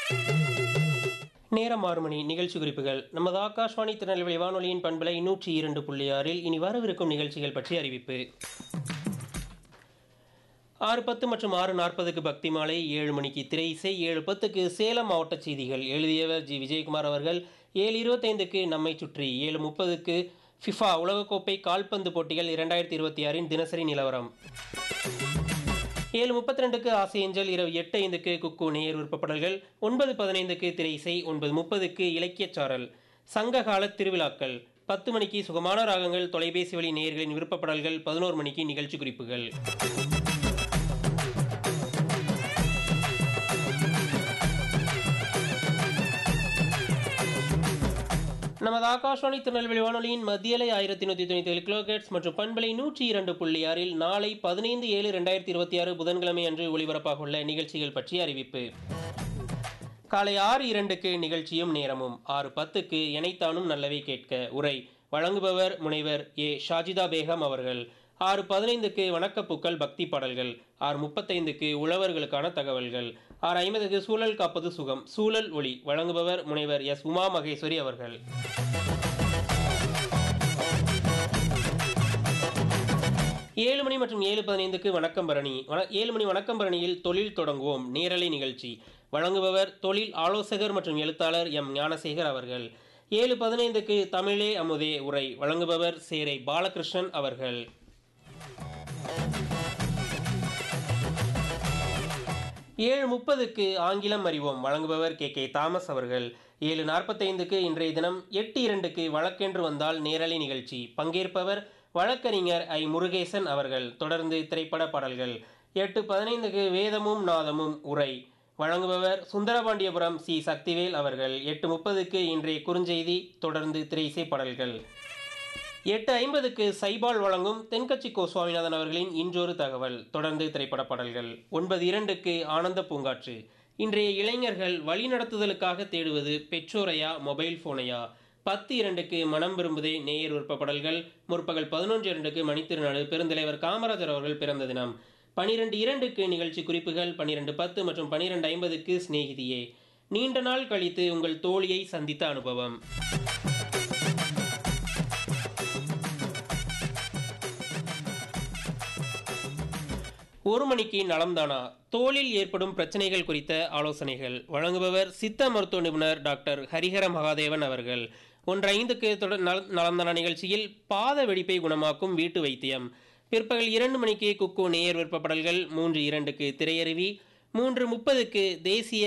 நேரம் ஆறு மணி நிகழ்ச்சி குறிப்புகள் நமது ஆகாஷ்வாணி திருநெல்வேலி வானொலியின் பண்பலை நூற்றி இரண்டு புள்ளி ஆறில் இனி வரவிருக்கும் நிகழ்ச்சிகள் பற்றி அறிவிப்பு ஆறு பத்து மற்றும் ஆறு நாற்பதுக்கு பக்தி மாலை ஏழு மணிக்கு திரை இசை ஏழு பத்துக்கு சேலம் மாவட்ட செய்திகள் எழுதியவர் ஜி விஜயகுமார் அவர்கள் ஏழு இருபத்தைந்துக்கு நம்மை சுற்றி ஏழு முப்பதுக்கு ஃபிஃபா உலகக்கோப்பை கால்பந்து போட்டிகள் இரண்டாயிரத்தி இருபத்தி ஆறின் தினசரி நிலவரம் ஏழு முப்பத்தி ரெண்டுக்கு ஆசையஞ்சல் இரவு எட்டு ஐந்துக்கு குக்கு நேர் விருப்பப்படல்கள் ஒன்பது பதினைந்துக்கு திரை இசை ஒன்பது முப்பதுக்கு இலக்கியச்சாரல் சங்ககால திருவிழாக்கள் பத்து மணிக்கு சுகமான ராகங்கள் தொலைபேசி வழி நேயர்களின் விருப்பப்படல்கள் பதினோரு மணிக்கு நிகழ்ச்சி குறிப்புகள் நமது ஆகாஷ்வாணி திருநெல்வேலி வானொலியின் மத்தியலை ஆயிரத்தி நூற்றி தொண்ணூற்றி ஏழு கிலோகேட்ஸ் மற்றும் பண்பலை நூற்றி இரண்டு புள்ளி ஆறில் நாளை பதினைந்து ஏழு ரெண்டாயிரத்தி இருபத்தி ஆறு புதன்கிழமை அன்று ஒளிபரப்பாக உள்ள நிகழ்ச்சிகள் பற்றி அறிவிப்பு காலை ஆறு இரண்டுக்கு நிகழ்ச்சியும் நேரமும் ஆறு பத்துக்கு எனைத்தானும் நல்லவை கேட்க உரை வழங்குபவர் முனைவர் ஏ ஷாஜிதா பேகம் அவர்கள் ஆறு பதினைந்துக்கு வணக்கப்பூக்கள் பக்தி பாடல்கள் ஆறு முப்பத்தைந்துக்கு உழவர்களுக்கான தகவல்கள் ஆறு ஐம்பதுக்கு சூழல் காப்பது சுகம் சூழல் ஒளி வழங்குபவர் முனைவர் எஸ் உமா மகேஸ்வரி அவர்கள் ஏழு மணி மற்றும் ஏழு பதினைந்துக்கு வணக்கம் பரணி வண ஏழு மணி வணக்கம் பரணியில் தொழில் தொடங்குவோம் நேரலை நிகழ்ச்சி வழங்குபவர் தொழில் ஆலோசகர் மற்றும் எழுத்தாளர் எம் ஞானசேகர் அவர்கள் ஏழு பதினைந்துக்கு தமிழே அமுதே உரை வழங்குபவர் சேரை பாலகிருஷ்ணன் அவர்கள் ஏழு முப்பதுக்கு ஆங்கிலம் அறிவோம் வழங்குபவர் கே கே தாமஸ் அவர்கள் ஏழு நாற்பத்தைந்துக்கு இன்றைய தினம் எட்டு இரண்டுக்கு வழக்கென்று வந்தால் நேரலை நிகழ்ச்சி பங்கேற்பவர் வழக்கறிஞர் ஐ முருகேசன் அவர்கள் தொடர்ந்து திரைப்பட பாடல்கள் எட்டு பதினைந்துக்கு வேதமும் நாதமும் உரை வழங்குபவர் சுந்தரபாண்டியபுரம் சி சக்திவேல் அவர்கள் எட்டு முப்பதுக்கு இன்றைய குறுஞ்செய்தி தொடர்ந்து திரைசை பாடல்கள் எட்டு ஐம்பதுக்கு சைபால் வழங்கும் தென்கட்சி கோ சுவாமிநாதன் அவர்களின் இன்றொரு தகவல் தொடர்ந்து திரைப்பட பாடல்கள் ஒன்பது இரண்டுக்கு ஆனந்த பூங்காற்று இன்றைய இளைஞர்கள் வழிநடத்துதலுக்காக தேடுவது பெற்றோரையா மொபைல் போனையா பத்து இரண்டுக்கு மனம் விரும்புதே நேயர் விருப்பப்படல்கள் முற்பகல் பதினொன்று இரண்டுக்கு மணித்திருநாடு பெருந்தலைவர் காமராஜர் அவர்கள் பிறந்த தினம் பனிரெண்டு இரண்டுக்கு நிகழ்ச்சி குறிப்புகள் பனிரெண்டு பத்து மற்றும் பனிரெண்டு ஐம்பதுக்கு சிநேகிதியே நீண்ட நாள் கழித்து உங்கள் தோழியை சந்தித்த அனுபவம் ஒரு மணிக்கு நலம்தானா தோலில் ஏற்படும் பிரச்சனைகள் குறித்த ஆலோசனைகள் வழங்குபவர் சித்த மருத்துவ நிபுணர் டாக்டர் ஹரிஹர மகாதேவன் அவர்கள் ஒன்று ஐந்துக்கு தொடர் நல நலம்தானா நிகழ்ச்சியில் பாத வெடிப்பை குணமாக்கும் வீட்டு வைத்தியம் பிற்பகல் இரண்டு மணிக்கு குக்கு நேயர் விருப்பப்படல்கள் மூன்று இரண்டுக்கு திரையருவி மூன்று முப்பதுக்கு தேசிய